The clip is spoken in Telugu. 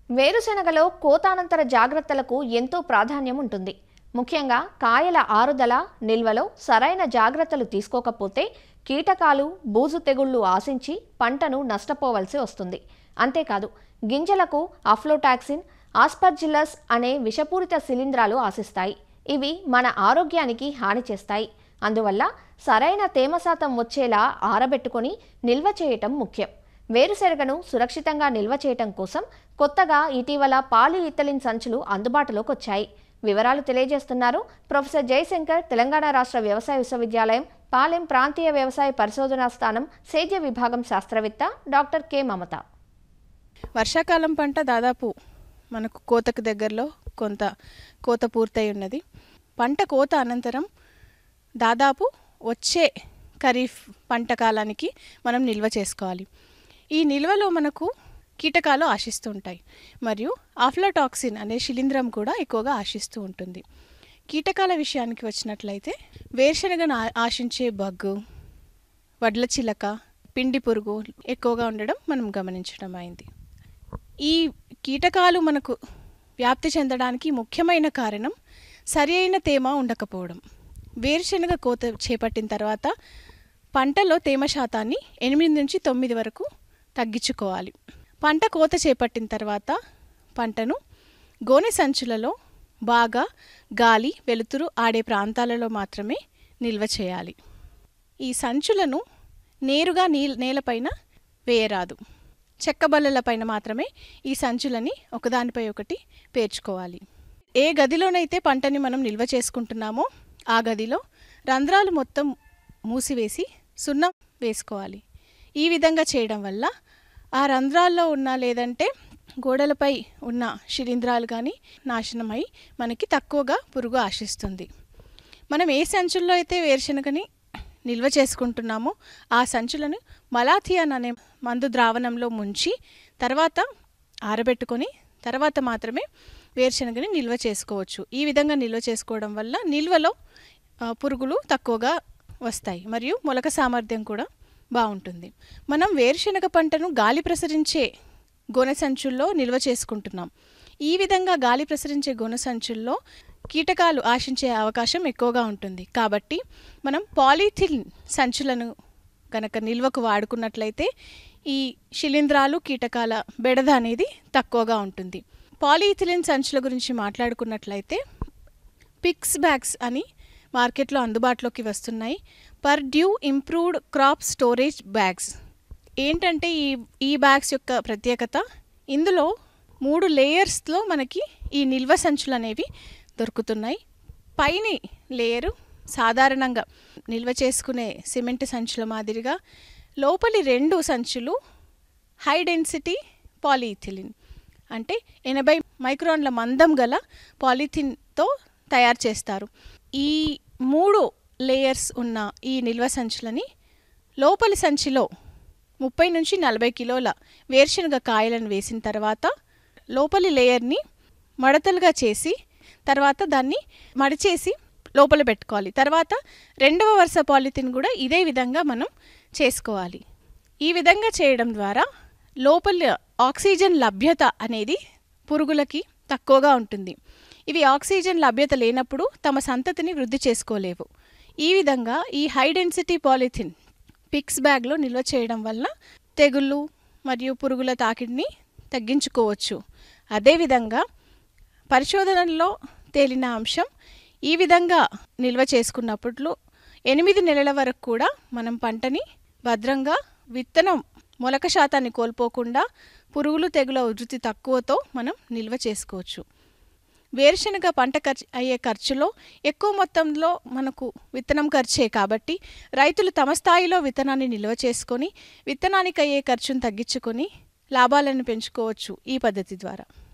వేరుశెనగలో కోతానంతర జాగ్రత్తలకు ఎంతో ప్రాధాన్యం ఉంటుంది ముఖ్యంగా కాయల ఆరుదల నిల్వలో సరైన జాగ్రత్తలు తీసుకోకపోతే కీటకాలు బూజు తెగుళ్లు ఆశించి పంటను నష్టపోవలసి వస్తుంది అంతేకాదు గింజలకు అఫ్లోటాక్సిన్ ఆస్పర్జిల్లస్ అనే విషపూరిత శిలీంధ్రాలు ఆశిస్తాయి ఇవి మన ఆరోగ్యానికి హాని చేస్తాయి అందువల్ల సరైన తేమ శాతం వచ్చేలా ఆరబెట్టుకొని నిల్వ చేయటం ముఖ్యం వేరుశెనగను సురక్షితంగా నిల్వ చేయటం కోసం కొత్తగా ఇటీవల పాలి ఇథలిన్ సంచులు అందుబాటులోకి వచ్చాయి వివరాలు తెలియజేస్తున్నారు ప్రొఫెసర్ జయశంకర్ తెలంగాణ రాష్ట్ర వ్యవసాయ విశ్వవిద్యాలయం పాలెం ప్రాంతీయ వ్యవసాయ పరిశోధనా స్థానం సేద్య విభాగం శాస్త్రవేత్త డాక్టర్ కె మమత వర్షాకాలం పంట దాదాపు మనకు కోతకు దగ్గరలో కొంత కోత పూర్తయి ఉన్నది పంట కోత అనంతరం దాదాపు వచ్చే ఖరీఫ్ పంట కాలానికి మనం నిల్వ చేసుకోవాలి ఈ నిల్వలో మనకు కీటకాలు ఆశిస్తూ ఉంటాయి మరియు ఆఫ్లాటాక్సిన్ అనే శిలీంధ్రం కూడా ఎక్కువగా ఆశిస్తూ ఉంటుంది కీటకాల విషయానికి వచ్చినట్లయితే వేరుశనగను ఆ- ఆశించే బగ్గు వడ్ల చిలక పిండి పురుగు ఎక్కువగా ఉండడం మనం గమనించడం అయింది ఈ కీటకాలు మనకు వ్యాప్తి చెందడానికి ముఖ్యమైన కారణం సరి అయిన తేమ ఉండకపోవడం వేరుశనగ కోత చేపట్టిన తర్వాత పంటలో తేమ శాతాన్ని ఎనిమిది నుంచి తొమ్మిది వరకు తగ్గించుకోవాలి పంట కోత చేపట్టిన తర్వాత పంటను గోనె సంచులలో బాగా గాలి వెలుతురు ఆడే ప్రాంతాలలో మాత్రమే నిల్వ చేయాలి ఈ సంచులను నేరుగా నీ నేలపైన వేయరాదు చెక్క బల్లలపైన మాత్రమే ఈ సంచులని ఒకదానిపై ఒకటి పేర్చుకోవాలి ఏ గదిలోనైతే పంటని మనం నిల్వ చేసుకుంటున్నామో ఆ గదిలో రంధ్రాలు మొత్తం మూసివేసి సున్నం వేసుకోవాలి ఈ విధంగా చేయడం వల్ల ఆ రంధ్రాల్లో ఉన్న లేదంటే గోడలపై ఉన్న శిలీంధ్రాలు కానీ నాశనమై మనకి తక్కువగా పురుగు ఆశిస్తుంది మనం ఏ సంచుల్లో అయితే వేరుశనగని నిల్వ చేసుకుంటున్నామో ఆ సంచులను మలాథియాన్ అనే మందు ద్రావణంలో ముంచి తర్వాత ఆరబెట్టుకొని తర్వాత మాత్రమే వేరుశనగని నిల్వ చేసుకోవచ్చు ఈ విధంగా నిల్వ చేసుకోవడం వల్ల నిల్వలో ఆ, పురుగులు తక్కువగా వస్తాయి మరియు మొలక సామర్థ్యం కూడా బాగుంటుంది మనం వేరుశనగ పంటను గాలి ప్రసరించే గోనె సంచుల్లో నిల్వ చేసుకుంటున్నాం ఈ విధంగా గాలి ప్రసరించే గోనె సంచుల్లో కీటకాలు ఆశించే అవకాశం ఎక్కువగా ఉంటుంది కాబట్టి మనం పాలిథిన్ సంచులను కనుక నిల్వకు వాడుకున్నట్లయితే ఈ శిలీంధ్రాలు కీటకాల బెడద అనేది తక్కువగా ఉంటుంది పాలిఇథిలిన్ సంచుల గురించి మాట్లాడుకున్నట్లయితే పిక్స్ బ్యాగ్స్ అని మార్కెట్లో అందుబాటులోకి వస్తున్నాయి Purdue improved crop storage bags ఏంటంటే ఈ ఈ బ్యాగ్స్ యొక్క ప్రత్యేకత ఇందులో మూడు లేయర్స్లో మనకి ఈ నిల్వ సంచులు అనేవి దొరుకుతున్నాయి పైని లేయరు సాధారణంగా నిల్వ చేసుకునే సిమెంట్ సంచుల మాదిరిగా లోపలి రెండు సంచులు హై డెన్సిటీ పాలీథిలిన్ అంటే ఎనభై మైక్రాన్ల మందం గల పాలిథిన్తో తయారు చేస్తారు ఈ మూడు లేయర్స్ ఉన్న ఈ నిల్వ సంచులని లోపలి సంచిలో ముప్పై నుంచి నలభై కిలోల వేరుశనగ కాయలను వేసిన తర్వాత లోపలి లేయర్ని మడతలుగా చేసి తర్వాత దాన్ని మడిచేసి లోపల పెట్టుకోవాలి తర్వాత రెండవ వరుస పాలిథిన్ కూడా ఇదే విధంగా మనం చేసుకోవాలి ఈ విధంగా చేయడం ద్వారా లోపల ఆక్సిజన్ లభ్యత అనేది పురుగులకి తక్కువగా ఉంటుంది ఇవి ఆక్సిజన్ లభ్యత లేనప్పుడు తమ సంతతిని వృద్ధి చేసుకోలేవు ఈ విధంగా ఈ హై డెన్సిటీ పాలిథిన్ పిక్స్ బ్యాగ్లో నిల్వ చేయడం వలన తెగుళ్ళు మరియు పురుగుల తాకిడిని తగ్గించుకోవచ్చు అదేవిధంగా పరిశోధనల్లో తేలిన అంశం ఈ విధంగా నిల్వ చేసుకున్నప్పుడు ఎనిమిది నెలల వరకు కూడా మనం పంటని భద్రంగా విత్తనం మొలక శాతాన్ని కోల్పోకుండా పురుగులు తెగుల ఉధృతి తక్కువతో మనం నిల్వ చేసుకోవచ్చు వేరుశనగ పంట ఖర్చు అయ్యే ఖర్చులో ఎక్కువ మొత్తంలో మనకు విత్తనం ఖర్చే కాబట్టి రైతులు తమ స్థాయిలో విత్తనాన్ని నిల్వ చేసుకొని విత్తనానికి అయ్యే ఖర్చును తగ్గించుకొని లాభాలను పెంచుకోవచ్చు ఈ పద్ధతి ద్వారా